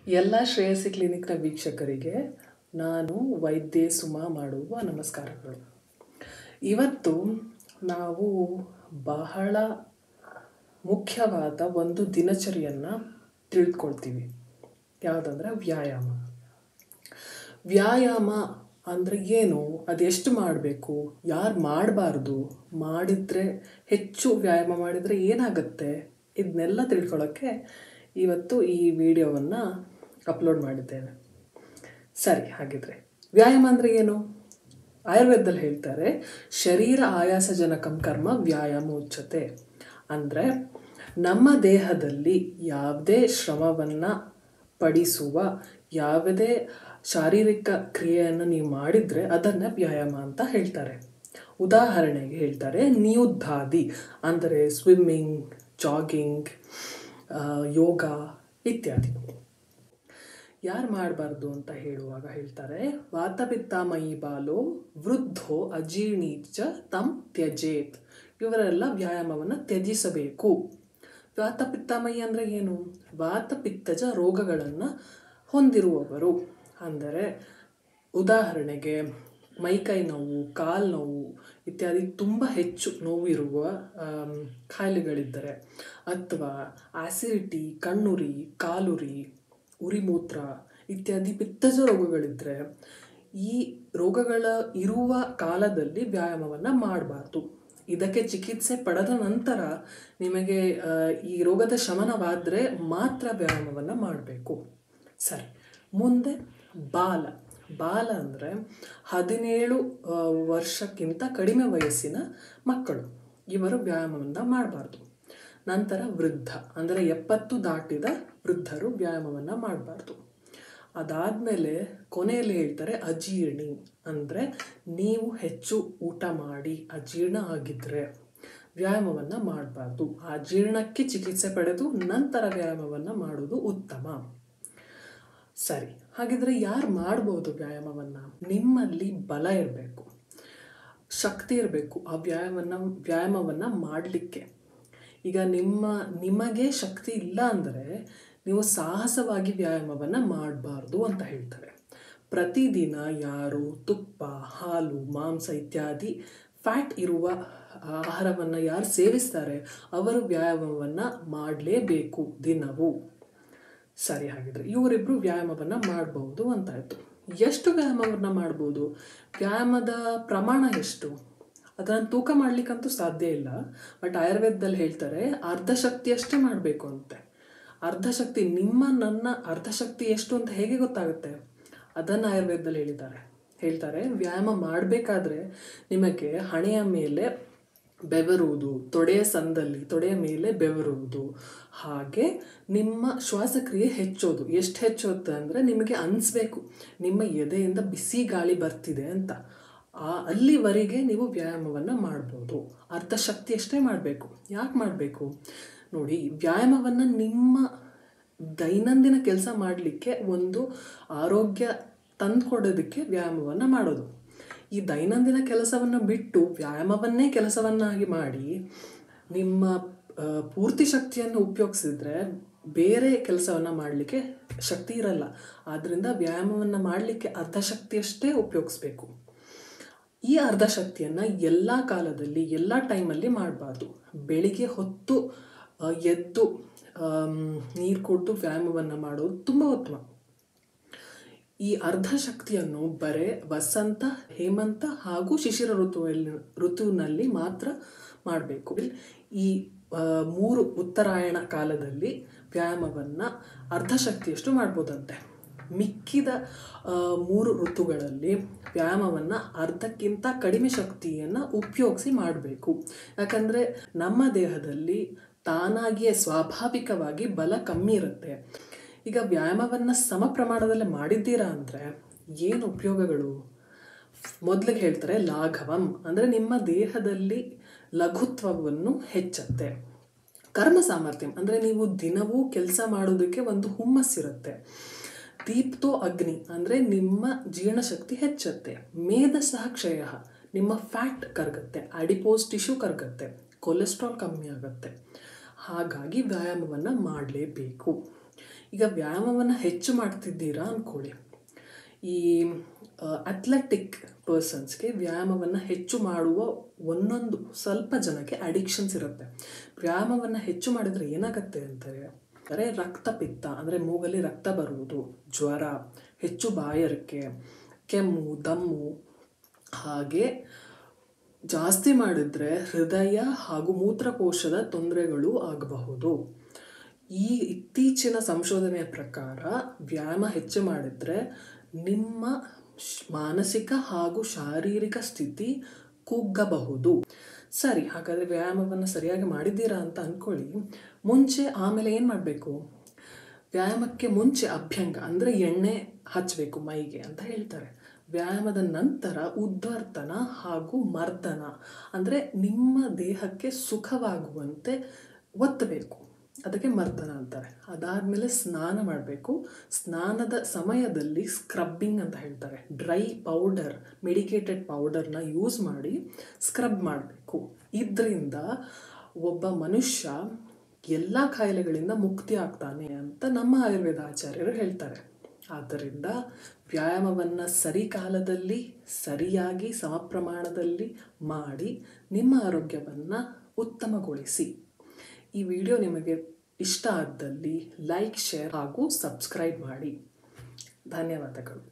ಎಲ್ಲ ಶ್ರೇಯಸಿ ಕ್ಲಿನಿಕ್ನ ವೀಕ್ಷಕರಿಗೆ ನಾನು ವೈದ್ಯೆ ಸುಮಾ ಮಾಡುವ ನಮಸ್ಕಾರಗಳು ಇವತ್ತು ನಾವು ಬಹಳ ಮುಖ್ಯವಾದ ಒಂದು ದಿನಚರಿಯನ್ನು ತಿಳ್ಕೊಳ್ತೀವಿ ಯಾವುದಂದ್ರೆ ವ್ಯಾಯಾಮ ವ್ಯಾಯಾಮ ಅಂದರೆ ಏನು ಅದೆಷ್ಟು ಮಾಡಬೇಕು ಯಾರು ಮಾಡಬಾರ್ದು ಮಾಡಿದರೆ ಹೆಚ್ಚು ವ್ಯಾಯಾಮ ಮಾಡಿದರೆ ಏನಾಗುತ್ತೆ ಇದನ್ನೆಲ್ಲ ತಿಳ್ಕೊಳ್ಳೋಕ್ಕೆ ಇವತ್ತು ಈ ವಿಡಿಯೋವನ್ನು ಅಪ್ಲೋಡ್ ಮಾಡಿದ್ದೇನೆ ಸರಿ ಹಾಗಿದ್ರೆ ವ್ಯಾಯಾಮ ಅಂದರೆ ಏನು ಆಯುರ್ವೇದದಲ್ಲಿ ಹೇಳ್ತಾರೆ ಶರೀರ ಆಯಾಸಜನಕಂ ಕರ್ಮ ವ್ಯಾಯಾಮ ಉಚ್ಚತೆ ಅಂದರೆ ನಮ್ಮ ದೇಹದಲ್ಲಿ ಯಾವುದೇ ಶ್ರಮವನ್ನು ಪಡಿಸುವ ಯಾವುದೇ ಶಾರೀರಿಕ ಕ್ರಿಯೆಯನ್ನು ನೀವು ಮಾಡಿದರೆ ಅದನ್ನು ವ್ಯಾಯಾಮ ಅಂತ ಹೇಳ್ತಾರೆ ಉದಾಹರಣೆಗೆ ಹೇಳ್ತಾರೆ ನಿಯುದ್ಧಾದಿ ಅಂದರೆ ಸ್ವಿಮ್ಮಿಂಗ್ ಜಾಗಿಂಗ್ ಯೋಗ ಇತ್ಯಾದಿ ಯಾರು ಮಾಡಬಾರ್ದು ಅಂತ ಹೇಳುವಾಗ ಹೇಳ್ತಾರೆ ವಾತಪಿತ್ತಾಮಯಿ ಬಾಲೋ ವೃದ್ಧೋ ಅಜೀರ್ಣೀಚ ತಂ ತ್ಯಜೇತ್ ಇವರೆಲ್ಲ ವ್ಯಾಯಾಮವನ್ನು ತ್ಯಜಿಸಬೇಕು ವಾತಪಿತ್ತಾಮಯಿ ಅಂದರೆ ಏನು ವಾತಪಿತ್ತಜ ರೋಗಗಳನ್ನು ಹೊಂದಿರುವವರು ಅಂದರೆ ಉದಾಹರಣೆಗೆ ಮೈಕೈ ನೋವು ಕಾಲು ನೋವು ಇತ್ಯಾದಿ ತುಂಬ ಹೆಚ್ಚು ನೋವಿರುವ ಆಮ್, ಕಾಯಿಲೆಗಳಿದ್ದರೆ ಅಥವಾ ಆಸಿಡಿಟಿ ಕಣ್ಣುರಿ ಕಾಲುರಿ ಉರಿಮೂತ್ರ ಇತ್ಯಾದಿ ಪಿತ್ತಜ ರೋಗಗಳಿದ್ದರೆ ಈ ರೋಗಗಳ ಇರುವ ಕಾಲದಲ್ಲಿ ವ್ಯಾಯಾಮವನ್ನು ಮಾಡಬಾರ್ದು ಇದಕ್ಕೆ ಚಿಕಿತ್ಸೆ ಪಡೆದ ನಂತರ ನಿಮಗೆ ಆ, ಈ ರೋಗದ ಶಮನವಾದರೆ ಮಾತ್ರ ವ್ಯಾಯಾಮವನ್ನು ಮಾಡಬೇಕು ಸರಿ ಮುಂದೆ ಬಾಲ ಬಾಲ ಅಂದರೆ ಹದಿನೇಳು ಆ, ವರ್ಷಕ್ಕಿಂತ ಕಡಿಮೆ ವಯಸ್ಸಿನ ಮಕ್ಕಳು ಇವರು ವ್ಯಾಯಾಮವನ್ನು ಮಾಡಬಾರ್ದು ನಂತರ ವೃದ್ಧ ಅಂದರೆ ಎಪ್ಪತ್ತು ದಾಟಿದ ವೃದ್ಧರು ವ್ಯಾಯಾಮವನ್ನು ಮಾಡಬಾರ್ದು ಅದಾದಮೇಲೆ ಕೊನೆಯಲ್ಲಿ ಹೇಳ್ತಾರೆ ಅಜೀರ್ಣಿ ಅಂದರೆ ನೀವು ಹೆಚ್ಚು ಊಟ ಮಾಡಿ ಅಜೀರ್ಣ ಆಗಿದ್ದರೆ ವ್ಯಾಯಾಮವನ್ನು ಮಾಡಬಾರ್ದು ಆ ಜೀರ್ಣಕ್ಕೆ ಚಿಕಿತ್ಸೆ ಪಡೆದು ನಂತರ ವ್ಯಾಯಾಮವನ್ನು ಮಾಡೋದು ಉತ್ತಮ ಸರಿ ಹಾಗಿದ್ರೆ ಯಾರು ಮಾಡ್ಬೋದು ವ್ಯಾಯಾಮವನ್ನು ನಿಮ್ಮಲ್ಲಿ ಬಲ ಇರಬೇಕು ಶಕ್ತಿ ಇರಬೇಕು ಆ ವ್ಯಾಯಾಮವನ್ನು ವ್ಯಾಯಾಮವನ್ನು ಮಾಡಲಿಕ್ಕೆ ಈಗ ನಿಮ್ಮ ನಿಮಗೆ ಶಕ್ತಿ ಇಲ್ಲ ಅಂದರೆ ನೀವು ಸಾಹಸವಾಗಿ ವ್ಯಾಯಾಮವನ್ನು ಮಾಡಬಾರ್ದು ಅಂತ ಹೇಳ್ತಾರೆ ಪ್ರತಿದಿನ ಯಾರು ತುಪ್ಪ ಹಾಲು ಮಾಂಸ ಇತ್ಯಾದಿ ಫ್ಯಾಟ್ ಇರುವ ಆಹಾರವನ್ನು ಯಾರು ಸೇವಿಸ್ತಾರೆ ಅವರು ವ್ಯಾಯಾಮವನ್ನು ಮಾಡಲೇಬೇಕು ದಿನವೂ ಸರಿ ಹಾಗಿದ್ರೆ ಇವರಿಬ್ಬರು ವ್ಯಾಯಾಮವನ್ನು ಮಾಡಬಹುದು ಅಂತಾಯಿತು ಎಷ್ಟು ವ್ಯಾಯಾಮವನ್ನು ಮಾಡ್ಬೋದು ವ್ಯಾಯಾಮದ ಪ್ರಮಾಣ ಎಷ್ಟು ಅದನ್ನು ತೂಕ ಮಾಡಲಿಕ್ಕಂತೂ ಸಾಧ್ಯ ಇಲ್ಲ ಬಟ್ ಆಯುರ್ವೇದದಲ್ಲಿ ಹೇಳ್ತಾರೆ ಅರ್ಧ ಶಕ್ತಿ ಅಷ್ಟೇ ಮಾಡಬೇಕು ಅಂತೆ ಅರ್ಧ ಶಕ್ತಿ ನಿಮ್ಮ ನನ್ನ ಅರ್ಧ ಶಕ್ತಿ ಎಷ್ಟು ಅಂತ ಹೇಗೆ ಗೊತ್ತಾಗುತ್ತೆ ಅದನ್ನು ಆಯುರ್ವೇದದಲ್ಲಿ ಹೇಳಿದ್ದಾರೆ ಹೇಳ್ತಾರೆ ವ್ಯಾಯಾಮ ಮಾಡಬೇಕಾದ್ರೆ ನಿಮಗೆ ಹಣೆಯ ಮೇಲೆ ಬೆವರುವುದು ತೊಡೆಯ ಸಂದಲ್ಲಿ ತೊಡೆಯ ಮೇಲೆ ಬೆವರುವುದು ಹಾಗೆ ನಿಮ್ಮ ಶ್ವಾಸಕ್ರಿಯೆ ಹೆಚ್ಚೋದು ಎಷ್ಟು ಹೆಚ್ಚುತ್ತೆ ಅಂದರೆ ನಿಮಗೆ ಅನಿಸ್ಬೇಕು ನಿಮ್ಮ ಎದೆಯಿಂದ ಬಿಸಿ ಗಾಳಿ ಬರ್ತಿದೆ ಅಂತ ಆ ಅಲ್ಲಿವರೆಗೆ ನೀವು ವ್ಯಾಯಾಮವನ್ನು ಮಾಡ್ಬೋದು ಅರ್ಧ ಶಕ್ತಿ ಅಷ್ಟೇ ಮಾಡಬೇಕು ಯಾಕೆ ಮಾಡಬೇಕು ನೋಡಿ ವ್ಯಾಯಾಮವನ್ನು ನಿಮ್ಮ ದೈನಂದಿನ ಕೆಲಸ ಮಾಡಲಿಕ್ಕೆ ಒಂದು ಆರೋಗ್ಯ ತಂದುಕೊಡೋದಕ್ಕೆ ವ್ಯಾಯಾಮವನ್ನು ಮಾಡೋದು ಈ ದೈನಂದಿನ ಕೆಲಸವನ್ನು ಬಿಟ್ಟು ವ್ಯಾಯಾಮವನ್ನೇ ಕೆಲಸವನ್ನಾಗಿ ಮಾಡಿ ನಿಮ್ಮ ಆ, ಪೂರ್ತಿ ಶಕ್ತಿಯನ್ನು ಉಪಯೋಗಿಸಿದ್ರೆ ಬೇರೆ ಕೆಲಸವನ್ನು ಮಾಡಲಿಕ್ಕೆ ಶಕ್ತಿ ಇರಲ್ಲ ಆದ್ದರಿಂದ ವ್ಯಾಯಾಮವನ್ನು ಮಾಡಲಿಕ್ಕೆ ಅರ್ಧ ಶಕ್ತಿಯಷ್ಟೇ ಉಪಯೋಗಿಸ್ಬೇಕು ಈ ಅರ್ಧ ಶಕ್ತಿಯನ್ನು ಎಲ್ಲ ಕಾಲದಲ್ಲಿ ಎಲ್ಲ ಟೈಮಲ್ಲಿ ಮಾಡಬಾರ್ದು ಬೆಳಿಗ್ಗೆ ಹೊತ್ತು ಆ, ಎದ್ದು ನೀರು ಕೊಟ್ಟು ವ್ಯಾಯಾಮವನ್ನು ಮಾಡೋದು ತುಂಬ ಉತ್ತಮ ಈ ಅರ್ಧ ಶಕ್ತಿಯನ್ನು ಬರೇ ವಸಂತ ಹೇಮಂತ ಹಾಗೂ ಶಿಶಿರ ಋತುವಲ್ಲಿ ಋತುವಿನಲ್ಲಿ ಮಾತ್ರ ಮಾಡಬೇಕು ಈ ಆ, ಮೂರು ಉತ್ತರಾಯಣ ಕಾಲದಲ್ಲಿ ವ್ಯಾಯಾಮವನ್ನು ಅರ್ಧ ಶಕ್ತಿಯಷ್ಟು ಮಾಡ್ಬೋದಂತೆ ಮಿಕ್ಕಿದ ಆ, ಮೂರು ಋತುಗಳಲ್ಲಿ ವ್ಯಾಯಾಮವನ್ನು ಅರ್ಧಕ್ಕಿಂತ ಕಡಿಮೆ ಶಕ್ತಿಯನ್ನು ಉಪಯೋಗಿಸಿ ಮಾಡಬೇಕು ಯಾಕಂದರೆ ನಮ್ಮ ದೇಹದಲ್ಲಿ ತಾನಾಗಿಯೇ ಸ್ವಾಭಾವಿಕವಾಗಿ ಬಲ ಕಮ್ಮಿ ಇರುತ್ತೆ ಈಗ ವ್ಯಾಯಾಮವನ್ನು ಸಮ ಪ್ರಮಾಣದಲ್ಲಿ ಮಾಡಿದ್ದೀರಾ ಅಂದರೆ ಏನು ಉಪಯೋಗಗಳು ಮೊದಲಿಗೆ ಹೇಳ್ತಾರೆ ಲಾಘವಂ ಅಂದರೆ ನಿಮ್ಮ ದೇಹದಲ್ಲಿ ಲಘುತ್ವವನ್ನು ಹೆಚ್ಚತ್ತೆ ಕರ್ಮ ಸಾಮರ್ಥ್ಯಂ ಅಂದರೆ ನೀವು ದಿನವೂ ಕೆಲಸ ಮಾಡೋದಕ್ಕೆ ಒಂದು ಹುಮ್ಮಸ್ಸಿರುತ್ತೆ ದೀಪ್ತೋ ಅಗ್ನಿ ಅಂದರೆ ನಿಮ್ಮ ಜೀರ್ಣಶಕ್ತಿ ಹೆಚ್ಚತ್ತೆ ಮೇಧ ಸಹ ಕ್ಷಯ ನಿಮ್ಮ ಫ್ಯಾಟ್ ಕರಗತ್ತೆ ಅಡಿಪೋಸ್ ಟಿಶ್ಯೂ ಕರಗತ್ತೆ ಕೊಲೆಸ್ಟ್ರಾಲ್ ಕಮ್ಮಿ ಆಗುತ್ತೆ ಹಾಗಾಗಿ ವ್ಯಾಯಾಮವನ್ನು ಮಾಡಲೇಬೇಕು ಈಗ ವ್ಯಾಯಾಮವನ್ನು ಹೆಚ್ಚು ಮಾಡ್ತಿದ್ದೀರಾ ಅಂದ್ಕೊಳ್ಳಿ ಈ ಅಥ್ಲೆಟಿಕ್ ಪರ್ಸನ್ಸ್ಗೆ ವ್ಯಾಯಾಮವನ್ನು ಹೆಚ್ಚು ಮಾಡುವ ಒಂದೊಂದು ಸ್ವಲ್ಪ ಜನಕ್ಕೆ ಅಡಿಕ್ಷನ್ಸ್ ಇರುತ್ತೆ ವ್ಯಾಯಾಮವನ್ನು ಹೆಚ್ಚು ಮಾಡಿದರೆ ಏನಾಗುತ್ತೆ ಅಂತಾರೆ ಅಂದರೆ ರಕ್ತಪಿತ್ತ ಅಂದರೆ ಮೂಗಲ್ಲಿ ರಕ್ತ ಬರುವುದು ಜ್ವರ ಹೆಚ್ಚು ಬಾಯಾರಿಕೆ ಕೆಮ್ಮು ದಮ್ಮು ಹಾಗೆ ಜಾಸ್ತಿ ಮಾಡಿದ್ರೆ ಹೃದಯ ಹಾಗೂ ಮೂತ್ರಕೋಶದ ತೊಂದರೆಗಳು ಆಗಬಹುದು ಈ ಇತ್ತೀಚಿನ ಸಂಶೋಧನೆಯ ಪ್ರಕಾರ ವ್ಯಾಯಾಮ ಹೆಚ್ಚು ಮಾಡಿದರೆ ನಿಮ್ಮ ಶ್- ಮಾನಸಿಕ ಹಾಗೂ ಶಾರೀರಿಕ ಸ್ಥಿತಿ ಕುಗ್ಗಬಹುದು ಸರಿ ಹಾಗಾದರೆ ವ್ಯಾಯಾಮವನ್ನು ಸರಿಯಾಗಿ ಮಾಡಿದ್ದೀರಾ ಅಂತ ಅಂದ್ಕೊಳ್ಳಿ ಮುಂಚೆ ಆಮೇಲೆ ಏನು ಮಾಡಬೇಕು ವ್ಯಾಯಾಮಕ್ಕೆ ಮುಂಚೆ ಅಭ್ಯಂಗ ಅಂದರೆ ಎಣ್ಣೆ ಹಚ್ಚಬೇಕು ಮೈಗೆ ಅಂತ ಹೇಳ್ತಾರೆ ವ್ಯಾಯಾಮದ ನಂತರ ಉದ್ವರ್ತನ ಹಾಗೂ ಮರ್ದನ ಅಂದರೆ ನಿಮ್ಮ ದೇಹಕ್ಕೆ ಸುಖವಾಗುವಂತೆ ಒತ್ತಬೇಕು ಅದಕ್ಕೆ ಮರ್ದನ ಅಂತಾರೆ ಅದಾದಮೇಲೆ ಸ್ನಾನ ಮಾಡಬೇಕು ಸ್ನಾನದ ಸಮಯದಲ್ಲಿ ಸ್ಕ್ರಬ್ಬಿಂಗ್ ಅಂತ ಹೇಳ್ತಾರೆ ಡ್ರೈ ಪೌಡರ್ ಮೆಡಿಕೇಟೆಡ್ ಪೌಡರ್ನ ಯೂಸ್ ಮಾಡಿ ಸ್ಕ್ರಬ್ ಮಾಡಬೇಕು ಇದರಿಂದ ಒಬ್ಬ ಮನುಷ್ಯ ಎಲ್ಲ ಕಾಯಿಲೆಗಳಿಂದ ಮುಕ್ತಿ ಆಗ್ತಾನೆ ಅಂತ ನಮ್ಮ ಆಯುರ್ವೇದ ಆಚಾರ್ಯರು ಹೇಳ್ತಾರೆ ಆದ್ದರಿಂದ ವ್ಯಾಯಾಮವನ್ನು ಸರಿ ಕಾಲದಲ್ಲಿ ಸರಿಯಾಗಿ ಸಮಪ್ರಮಾಣದಲ್ಲಿ ಮಾಡಿ ನಿಮ್ಮ ಆರೋಗ್ಯವನ್ನು ಉತ್ತಮಗೊಳಿಸಿ ಈ ವಿಡಿಯೋ ನಿಮಗೆ ಇಷ್ಟ ಆದಲ್ಲಿ ಲೈಕ್ ಶೇರ್ ಹಾಗೂ ಸಬ್ಸ್ಕ್ರೈಬ್ ಮಾಡಿ ಧನ್ಯವಾದಗಳು